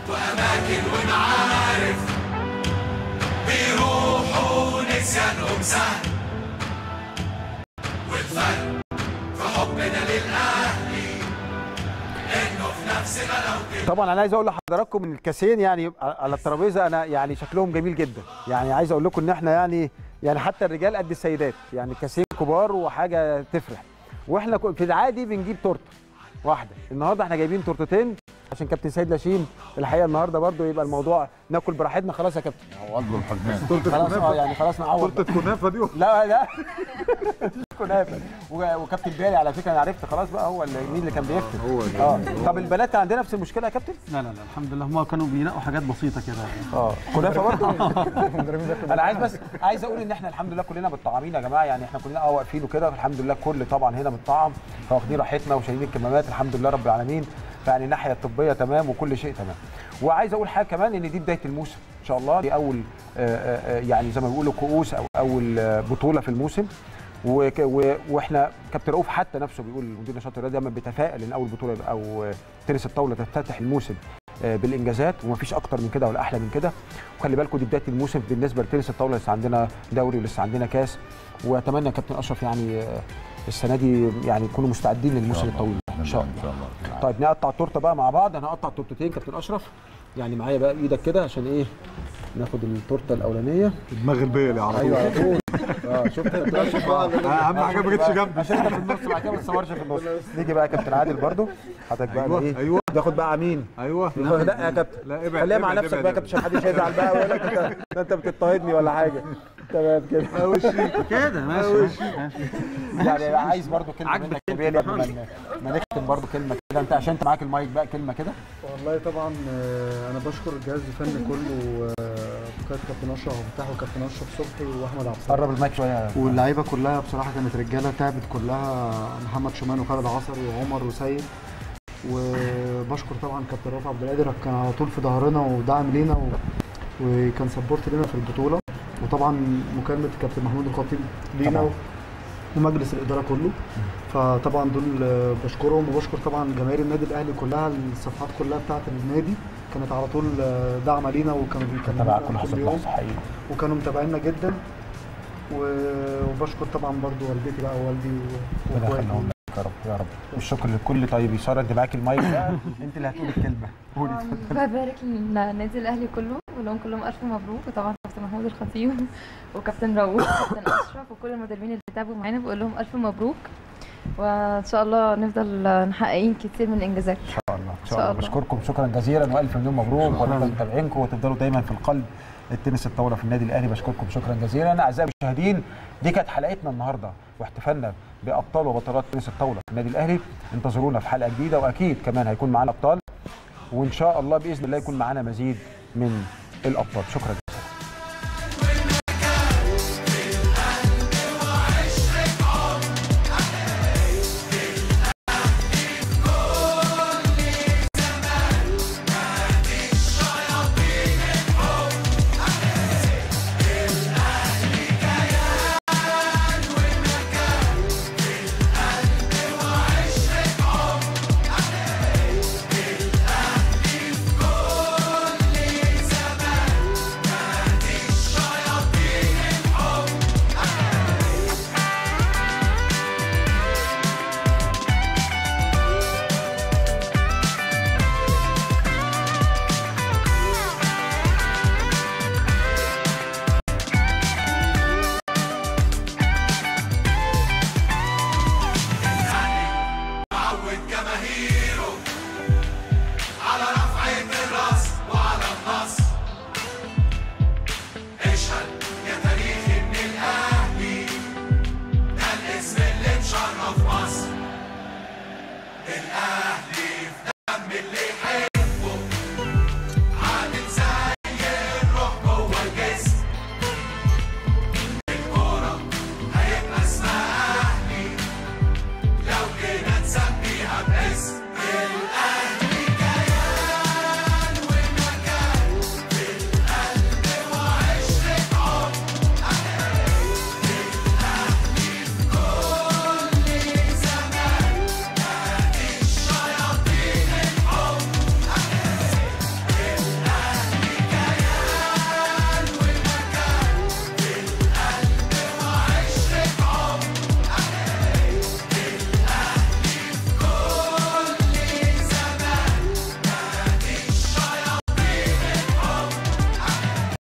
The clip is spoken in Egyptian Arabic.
وأماكن ومعارف بيروحوا نسيانهم سهل والفرق في حبنا للأهلي إنه في نفس غلاوة طبعا انا عايز اقول لحضراتكم ان الكاسين يعني على الترابيزه انا يعني شكلهم جميل جدا يعني عايز اقول لكم ان احنا يعني يعني حتى الرجال قد السيدات يعني كاسين كبار وحاجه تفرح واحنا ك- في العادي بنجيب تورته واحده النهارده احنا جايبين تورتتين عشان كابتن سيد لاشين الحقيقه النهارده برضو يبقى الموضوع ناكل براحتنا خلاص يا كابتن عوضوا الحجمان خلاص اه يعني خلاص نعوض تورته كنافه دي لا لا مفيش كنافه و- وكابتن بيالي على فكره انا عرفت خلاص بقى هو اللي مين اللي كان بيفتن هو اللي- اه طب البنات كان عندنا نفس المشكله يا كابتن لا لا لا الحمد لله هم كانوا بينقوا حاجات بسيطه كده اه كنافه برضه انا عايز بس عايز اقول ان احنا الحمد لله كلنا متطعمين يا جماعه يعني احنا كلنا اه واقفين وكده الحمد لله كل طبعا هنا متطعم فواخدين راحتنا وشايلين الكمامات الحمد لله رب العالمين فيعني الناحيه الطبيه تمام وكل شيء تمام وعايز اقول حاجه كمان ان دي بدايه الموسم ان شاء الله دي اول آه، آه، آه، يعني زي ما بيقولوا كؤوس او اول آه، بطوله في الموسم وك- و- واحنا كابتن رؤوف حتى نفسه بيقول مدير نشاط الرياضي دايما بيتفائل ان اول بطوله يبقى- او آه، تنس الطاوله تفتتح الموسم آه، بالانجازات ومفيش اكتر من كده ولا احلى من كده وخلي بالكم دي بدايه الموسم بالنسبه لتنس الطاوله لسه عندنا دوري ولسه عندنا كاس واتمنى يا كابتن اشرف يعني آه، السنه دي يعني يكونوا مستعدين للموسم الطويل ده ان شاء الله ان شاء الله طيب نقطع التورته بقى مع بعض انا هقطع تورتتين كابتن اشرف يعني معايا بقى بايدك كده عشان ايه ناخد التورته الاولانيه دماغ البيلي على ايوه على طول طول اه شفت يا كابتن اشرف آه. اهم حاجه ما جتش جنبي عشان انت في النص بعد كده ما تصورش في النص نيجي بقى يا كابتن عادل برضو حضرتك بقى أيوة، ايه أيوة. تاخد بقى مين ايوه لا يا كابتن لا ابعد خليها مع ابعد، نفسك ابعد، بقى يا كابتن عشان محدش يزعل بقى ويقول لك انت ده انت بتضطهدني ولا حاجه تمام كده كده ماشي ماشي ماشي. يعني عايز برضو كلمه عاجبك منك انت يا بيلي يا قبل ما ما نختم برضو كلمه كده انت عشان انت معاك المايك بقى كلمه كده والله طبعا آه، انا بشكر الجهاز الفني كله آه، بقياده كابتن اشرف مفتاح وكابتن اشرف صبحي واحمد عبد الصمد قرب المايك شويه واللعيبه كلها بصراحه كانت رجاله تعبت كلها محمد شومان وخالد عصري وعمر وسيد وبشكر طبعا كابتن رافع عبد القادر كان على طول في ظهرنا ودعم لينا و... وكان سبورت لينا في البطوله وطبعا مكالمه كابتن محمود الخطيب لينا طبعاً. و... ومجلس الاداره كله فطبعا دول آه، بشكرهم وبشكر طبعا جماهير النادي الاهلي كلها الصفحات كلها بتاعه النادي كانت على طول آه، داعمه لينا وكانوا تبع بيكلمونا كل حصه كل يوم لحظه حقيقي وكانوا متابعينا جدا و- وبشكر طبعا برضو والدتي بقى ووالدي و- ربنا واخواتي يخليهم لك يا رب يا رب والشكر للكل طيب يسار انت معاك المايك بقى انت اللي هتقولي الكلمه قولي اتفضلي. ببارك للنادي الاهلي كله بقول لهم كلهم الف مبروك وطبعا كابتن محمود الخطيب وكابتن رؤوف وكابتن اشرف وكل المدربين اللي تعبوا معانا بقول لهم الف مبروك وان شاء الله نفضل محققين كتير من الانجازات ان شاء الله ان شاء شاء الله الله. بشكركم شكرا جزيلا والف مليون مبروك ونفضل متابعينكم وتفضلوا دايما في القلب التنس الطاوله في النادي الاهلي بشكركم شكرا جزيلا اعزائي المشاهدين دي كانت حلقتنا النهارده واحتفالنا بابطال وبطلات تنس الطاوله في النادي الاهلي انتظرونا في حلقه جديده واكيد كمان هيكون معانا ابطال وان شاء الله باذن الله يكون معانا مزيد من الابطال شكرا